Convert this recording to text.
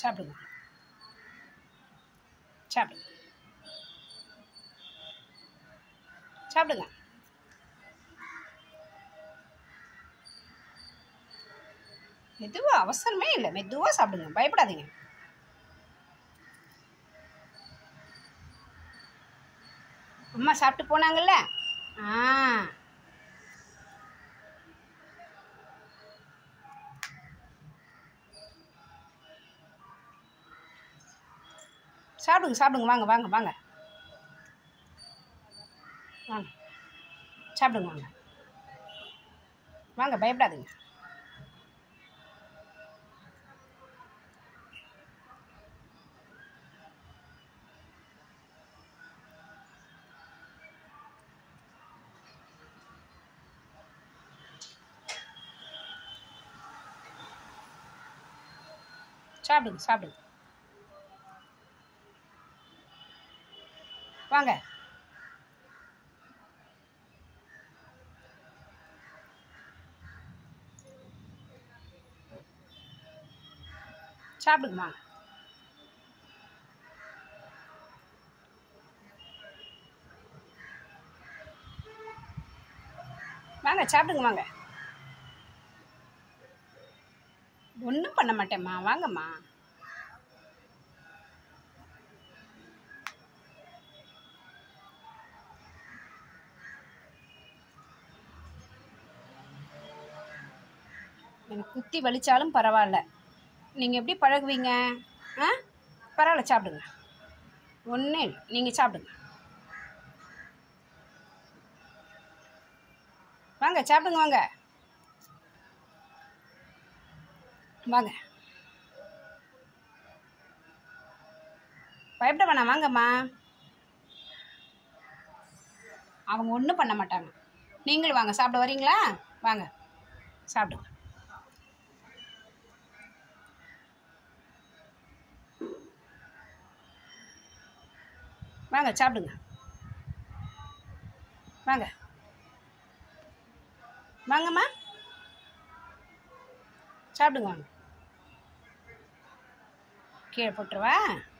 சாப்பிடுங்க சாப்பிடுங்க சாப்பிடுங்க மெதுவாக அவசரமே இல்லை மெதுவாக சாப்பிடுங்க பயப்படாதீங்க அம்மா சாப்பிட்டு போனாங்கல்ல ஆ சாப்பிடுங்க சாப்பிடுங்க வாங்க வாங்க வாங்க வாங்க சாப்பிடுங்க வாங்க வாங்க பயப்படாதீங்க சாப்பிடுங்க சாப்பிடுங்க வாங்க சாப்பிடுங்க வாங்க வாங்க சாப்பிடுங்க வாங்க ஒன்றும் பண்ண மாட்டேம்மா வாங்கம்மா எனக்கு குத்தி வலிச்சாலும் பரவாயில்ல நீங்கள் எப்படி பழகுவீங்க ஆ பரவாயில்ல சாப்பிடுங்க ஒன்றே இல்லை நீங்கள் சாப்பிடுங்க வாங்க சாப்பிடுங்க வாங்க வாங்க பயப்பட வேணாம் வாங்கம்மா அவங்க ஒன்றும் பண்ண மாட்டாங்க நீங்களும் வாங்க சாப்பிட வரீங்களா வாங்க சாப்பிடுங்க வாங்க சாப்பிடுங்க வாங்க வாங்கம்மா சாப்பிடுங்க வாங்க கீழே போட்டுருவா